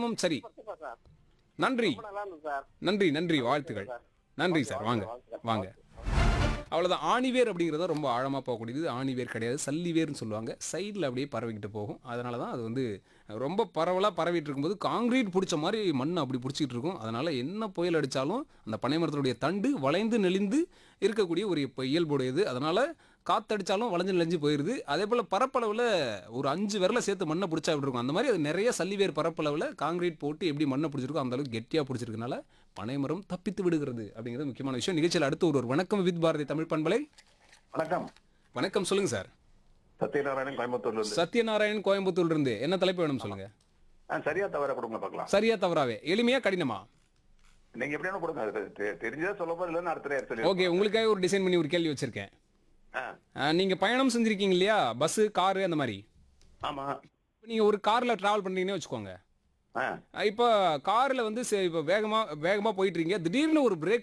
மரமும் சரி super sir நன்றி ரொம்ப நல்லா இருந்தது சார் நன்றி நன்றி வாழ்த்துக்கள் நன்றி சார் வாங்க வாங்க அவ்வளோதான் ஆணிவேர் அப்படிங்கிறத ரொம்ப ஆழமாக போகக்கூடியது ஆணிவேர் கிடையாது சல்லிவேர்னு சொல்லுவாங்க சைடில் அப்படியே பரவிக்கிட்டு போகும் அதனால தான் அது வந்து ரொம்ப பரவலாக பரவிட்டு இருக்கும்போது காங்கிரீட் பிடிச்ச மாதிரி மண் அப்படி பிடிச்சிட்டு இருக்கும் அதனால என்ன புயல் அடித்தாலும் அந்த பனைமரத்தினுடைய தண்டு வளைந்து நெளிந்து இருக்கக்கூடிய ஒரு இப்போ இயல்புடையது அதனால காத்தடிச்சாலும் வளைஞ்சு நெளிஞ்சு போயிடுது அதே போல் பரப்பளவில் ஒரு அஞ்சு விரலை சேர்த்து மண்ணை பிடிச்சா அப்படி இருக்கும் அந்த மாதிரி அது நிறைய சல்லிவேர் பரப்பளவில் காங்கிரீட் போட்டு எப்படி மண்ணை பிடிச்சிருக்கோ அந்த அளவுக்கு கெட்டியாக பிடிச்சிருக்கனால பனைமரம் தப்பித்து விடுகிறது அப்படிங்கிறது முக்கியமான விஷயம் நிகழ்ச்சியில் அடுத்து ஒரு ஒரு வணக்கம் வித் பாரதி தமிழ் பண்பலை வணக்கம் வணக்கம் சொல்லுங்க சார் சத்யநாராயணன் கோயம்புத்தூர்ல இருந்து சத்யநாராயணன் கோயம்புத்தூர்ல இருந்து என்ன தலைப்பு வேணும் சொல்லுங்க ஆ, சரியா தவிர கொடுங்க பார்க்கலாம் சரியா தவறாவே எளிமையா கடினமா நீங்க எப்படி வேணும் கொடுங்க அது தெ- தெரிஞ்சதா சொல்ல போது இல்லைன்னு அடுத்த நேரம் சொல்லி ஓகே உங்களுக்காக ஒரு டிசைன் பண்ணி ஒரு கேள்வி வச்சிருக்கேன் ஆ, ஆ, நீங்க பயணம் செஞ்சிருக்கீங்க இல்லையா பஸ் காரு அந்த மாதிரி ஆமா இப்ப நீங்க ஒரு கார்ல டிராவல் பண்றீங்கன்னு வச்சுக்கோங்க ஆ, இப்போ கார்ல வந்து சரி, இப்போ வேகமா வேகமா போயிட்டு இருக்கீங்க திடீர்னு ஒரு பிரேக்